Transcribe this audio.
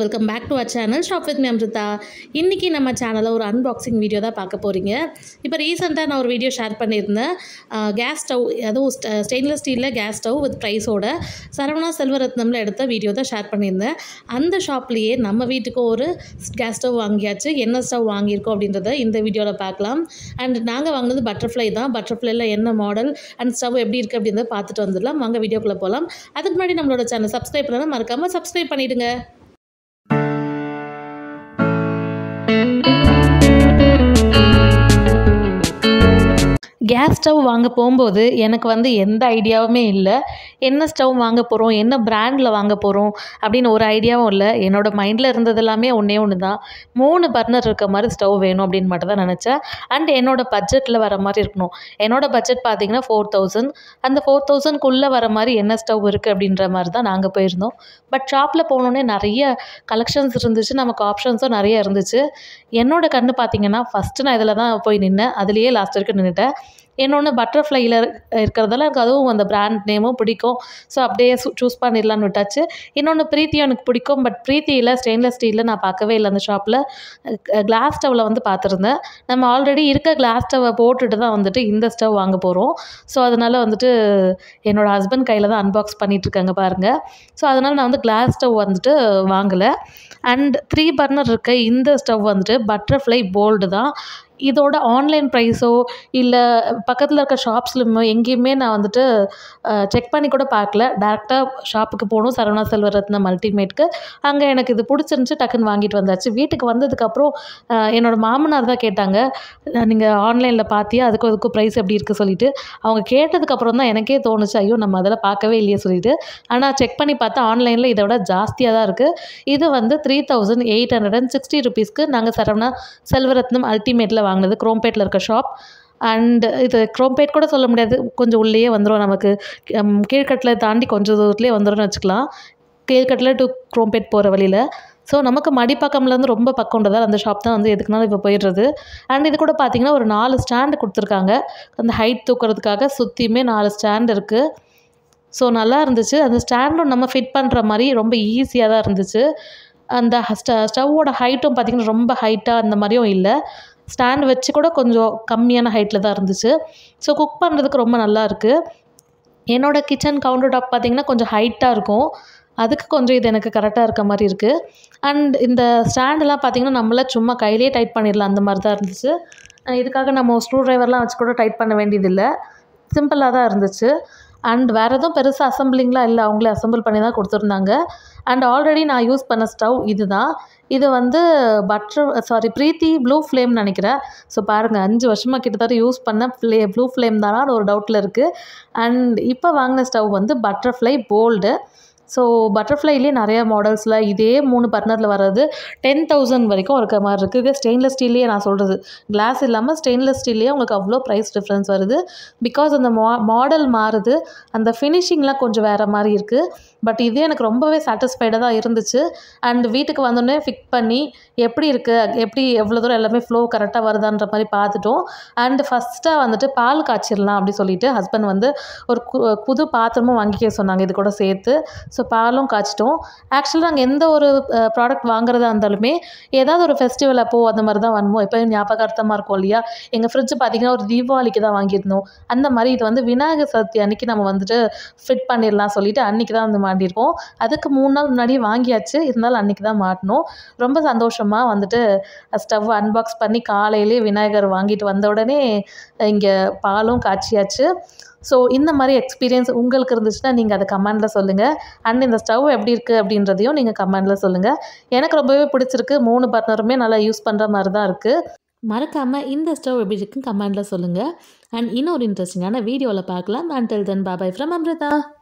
welcome back to our channel shop with Amrutha இன்றைக்கி நம்ம சேனலில் ஒரு அன்பாக்சிங் வீடியோ தான் பார்க்க போகிறீங்க இப்போ ரீசெண்டாக நான் ஒரு வீடியோ ஷேர் பண்ணியிருந்தேன் கேஸ் ஸ்டவ் அதுவும் ஸ்டெயின்லெஸ் ஸ்டீலில் கேஸ் ஸ்டவ் வித் ப்ரைஸோட சரவணா செல்வரத்னமில் எடுத்த வீடியோ தான் ஷேர் பண்ணியிருந்தேன் அந்த ஷாப்லேயே நம்ம வீட்டுக்கு ஒரு கேஸ் ஸ்டவ் வாங்கியாச்சு என்ன ஸ்டவ் வாங்கியிருக்கோம் அப்படின்றத இந்த வீடியோவில் பார்க்கலாம் அண்ட் நாங்கள் வாங்கினது பட்டர்ஃப்ளை தான் பட்டர்ஃப்ளைல என்ன மாடல் அண்ட் ஸ்டவ் எப்படி இருக்குது அப்படின்றத பார்த்துட்டு வந்துடலாம் வாங்க வீடியோக்குள்ளே போகலாம் அதுக்கு முன்னாடி நம்மளோட சேனல் சப்ஸ்கிரைப் பண்ணலாம் மறக்காமல் சப்ஸ்கிரைப் பண்ணிவிடுங்க கேஸ் ஸ்டவ் வாங்க போகும்போது எனக்கு வந்து எந்த ஐடியாவுமே இல்லை என்ன ஸ்டவ் வாங்க போகிறோம் என்ன பிராண்டில் வாங்க போகிறோம் அப்படின்னு ஒரு ஐடியாவும் இல்லை என்னோடய மைண்டில் இருந்தது எல்லாமே ஒன்றே ஒன்று தான் மூணு பர்னர் இருக்க மாதிரி ஸ்டவ் வேணும் அப்படின்னு மட்டும் தான் நினச்சேன் அண்ட் என்னோடய பட்ஜெட்டில் வர மாதிரி இருக்கணும் என்னோடய பட்ஜெட் பார்த்தீங்கன்னா ஃபோர் தௌசண்ட் அந்த ஃபோர் தௌசண்ட்குள்ளே வர மாதிரி என்ன ஸ்டவ் இருக்குது அப்படின்ற மாதிரி தான் நாங்கள் போயிருந்தோம் பட் ஷாப்பில் போனோடனே நிறைய கலெக்ஷன்ஸ் இருந்துச்சு நமக்கு ஆப்ஷன்ஸும் நிறைய இருந்துச்சு என்னோடய கண்ணு பார்த்தீங்கன்னா ஃபஸ்ட்டு நான் இதில் தான் போய் நின்னேன் அதுலேயே லாஸ்ட் வரைக்கும் நின்றுட்டேன் இன்னொன்று பட்டர்ஃப்ளையில் இருக்கிறதால எனக்கு அதுவும் அந்த பிராண்ட் நேமும் பிடிக்கும் ஸோ அப்படியே சூஸ் பண்ணிடலான்னு விட்டாச்சு இன்னொன்று ப்ரீத்தியும் எனக்கு பிடிக்கும் பட் ப்ரீத்தியில் ஸ்டெயின்லெஸ் ஸ்டீலில் நான் பார்க்கவே இல்லை அந்த ஷாப்பில் கிளாஸ் ஸ்டவ்வில் வந்து பார்த்துருந்தேன் நம்ம ஆல்ரெடி இருக்க கிளாஸ் ஸ்டவ்வை போட்டுட்டு தான் வந்துட்டு இந்த ஸ்டவ் வாங்க போகிறோம் ஸோ அதனால் வந்துட்டு என்னோடய ஹஸ்பண்ட் கையில் தான் அன்பாக்ஸ் பண்ணிகிட்ருக்காங்க பாருங்கள் ஸோ அதனால் நான் வந்து கிளாஸ் ஸ்டவ் வந்துட்டு வாங்கலை அண்ட் த்ரீ பர்னர் இருக்க இந்த ஸ்டவ் வந்துட்டு பட்டர்ஃப்ளை போல்டு தான் இதோட ஆன்லைன் ப்ரைஸோ இல்லை பக்கத்தில் இருக்க ஷாப்ஸ்லையுமோ எங்கேயுமே நான் வந்துட்டு செக் பண்ணி கூட பார்க்கல டேரெக்டாக ஷாப்புக்கு போகணும் சரவணா செல்வரத்ன மல்டிமேட்க்கு அங்கே எனக்கு இது பிடிச்சிருந்துச்சி டக்குன்னு வாங்கிட்டு வந்தாச்சு வீட்டுக்கு வந்ததுக்கப்புறம் என்னோடய மாமனார் தான் கேட்டாங்க நீங்கள் ஆன்லைனில் பார்த்தியா அதுக்கும் அதுக்கும் ப்ரைஸ் எப்படி இருக்குது சொல்லிட்டு அவங்க கேட்டதுக்கப்புறம் தான் எனக்கே தோணுச்சு ஐயோ நம்ம அதெல்லாம் பார்க்கவே இல்லையே சொல்லிட்டு ஆனால் செக் பண்ணி பார்த்தா ஆன்லைனில் இதை விட ஜாஸ்தியாக தான் இருக்குது இது வந்து three thousand eight hundred and sixty ருபீஸ்க்கு நாங்கள் சரவணா செல்வரத்னம் அல்டிமேட்டில் வாங்கினது குரோம்பேட்டில் இருக்க ஷாப் அண்ட் இது குரோம்பேட் கூட சொல்ல முடியாது கொஞ்சம் உள்ளேயே வந்துடும் நமக்கு கீழ்கட்டில் தாண்டி கொஞ்சம் தூரத்துலேயே வந்துடும்னு வச்சுக்கலாம் கீழ்கட்டில் டு குரோம்பேட் போகிற வழியில் ஸோ நமக்கு மடிப்பக்கம்லேருந்து ரொம்ப பக்கம்ன்றதால் அந்த ஷாப் தான் வந்து எதுக்குனாலும் இப்போ போயிடுறது அண்ட் இது கூட பார்த்திங்கன்னா ஒரு நாலு ஸ்டாண்டு கொடுத்துருக்காங்க அந்த ஹைட் தூக்கிறதுக்காக சுற்றியுமே நாலு ஸ்டாண்ட் இருக்குது ஸோ நல்லா இருந்துச்சு அந்த ஸ்டாண்டும் நம்ம ஃபிட் பண்ணுற மாதிரி ரொம்ப ஈஸியாக தான் இருந்துச்சு அந்த ஸ்ட ஸ்டவ்வோட ஹைட்டும் பார்த்திங்கன்னா ரொம்ப ஹைட்டாக அந்த மாதிரியும் இல்லை ஸ்டாண்ட் வச்சு கூட கொஞ்சம் கம்மியான ஹைட்டில் தான் இருந்துச்சு ஸோ குக் பண்ணுறதுக்கு ரொம்ப நல்லா இருக்குது என்னோடய கிச்சன் கவுண்டர் டாப் பார்த்திங்கன்னா கொஞ்சம் ஹைட்டாக இருக்கும் அதுக்கு கொஞ்சம் இது எனக்கு கரெக்டாக இருக்க மாதிரி இருக்குது அண்ட் இந்த ஸ்டாண்டெல்லாம் பார்த்திங்கன்னா நம்மள சும்மா கையிலே டைட் பண்ணிடலாம் அந்த மாதிரி தான் இருந்துச்சு இதுக்காக நம்ம ஸ்க்ரூ ட்ரைவர்லாம் வச்சு கூட டைட் பண்ண வேண்டியதில்லை சிம்பிளாக தான் இருந்துச்சு அண்ட் வேறு எதுவும் பெருசாக அசம்பிளிங்லாம் இல்லை அவங்களே அசம்பிள் பண்ணி தான் கொடுத்துருந்தாங்க அண்ட் ஆல்ரெடி நான் யூஸ் பண்ண ஸ்டவ் இது தான் இது வந்து butter sorry Preethi blue flame நினைக்கிறேன் ஸோ பாருங்கள் அஞ்சு வருஷமாக கிட்டத்தட்ட யூஸ் பண்ண ஃப்ளே ப்ளூ ஃப்ளேம் தானான்னு ஒரு டவுட்டில் இருக்குது அண்ட் இப்போ வாங்கின ஸ்டவ் வந்து பட்டர்ஃப்ளை போல்டு ஸோ பட்டர்ஃப்ளைலேயே நிறைய மாடல்ஸில் இதே மூணு பர்னரில் வர்றது டென் தௌசண்ட் வரைக்கும் இருக்க மாதிரி இருக்குது இதே ஸ்டெயின்லெஸ் ஸ்டீல்லையே நான் சொல்கிறது கிளாஸ் இல்லாமல் ஸ்டெயின்லெஸ் ஸ்டீல்லையே உங்களுக்கு அவ்வளோ ப்ரைஸ் டிஃப்ரென்ஸ் வருது பிகாஸ் அந்த மா மாடல் மாறுது அந்த ஃபினிஷிங்லாம் கொஞ்சம் வேறு மாதிரி இருக்குது பட் இதே எனக்கு ரொம்பவே சாட்டிஸ்ஃபைடாக தான் இருந்துச்சு அண்ட் வீட்டுக்கு வந்தோடனே ஃபிக் பண்ணி எப்படி இருக்குது எப்படி எவ்வளோ தூரம் எல்லாமே ஃப்ளோ கரெக்டாக வருதான்ற மாதிரி பார்த்துட்டோம் அண்டு ஃபஸ்ட்டாக வந்துட்டு பால் காய்ச்சிடலாம் அப்படி சொல்லிட்டு ஹஸ்பண்ட் வந்து ஒரு புது பாத்திரமும் வாங்கிக்க சொன்னாங்க இது கூட சேர்த்து ஸோ பாலும் காய்ச்சிட்டோம் ஆக்சுவலாக நாங்கள் எந்த ஒரு ப்ராடக்ட் வாங்குறதா இருந்தாலுமே ஏதாவது ஒரு ஃபெஸ்டிவல் அப்போது அந்த மாதிரி தான் வாங்குவோம் இப்போ ஞாபகார்த்தமாக இருக்கும் இல்லையா எங்கள் ஃப்ரிட்ஜ் பார்த்திங்கன்னா ஒரு தீபாவளிக்கு தான் வாங்கியிருந்தோம் அந்த மாதிரி இது வந்து விநாயகர் சதுர்த்தி அன்றைக்கி நம்ம வந்துட்டு ஃபிட் பண்ணிடலாம் சொல்லிட்டு அன்றைக்கி தான் வந்து மாட்டியிருக்கோம் அதுக்கு மூணு நாள் முன்னாடியே வாங்கியாச்சு இருந்தாலும் அன்றைக்கி தான் மாட்டினோம் ரொம்ப சந்தோஷமாக வந்துட்டு ஸ்டவ் அன்பாக்ஸ் பண்ணி காலையிலே விநாயகர் வாங்கிட்டு வந்த உடனே இங்கே பாலும் காய்ச்சியாச்சு ஸோ இந்த மாதிரி எக்ஸ்பீரியன்ஸ் உங்களுக்கு இருந்துச்சுன்னா நீங்கள் அதை கமெண்டில் சொல்லுங்கள் அண்ட் இந்த ஸ்டவ் எப்படி இருக்குது அப்படின்றதையும் நீங்கள் கமெண்டில் சொல்லுங்கள் எனக்கு ரொம்பவே பிடிச்சிருக்கு மூணு பர்னருமே நல்லா யூஸ் பண்ணுற மாதிரி தான் இருக்குது மறக்காமல் இந்த ஸ்டவ் எப்படி இருக்குன்னு கமெண்டில் சொல்லுங்கள் அண்ட் இன்னொரு இன்ட்ரெஸ்டிங்கான வீடியோவில் பார்க்கலாம் and till then bye bye from Amrita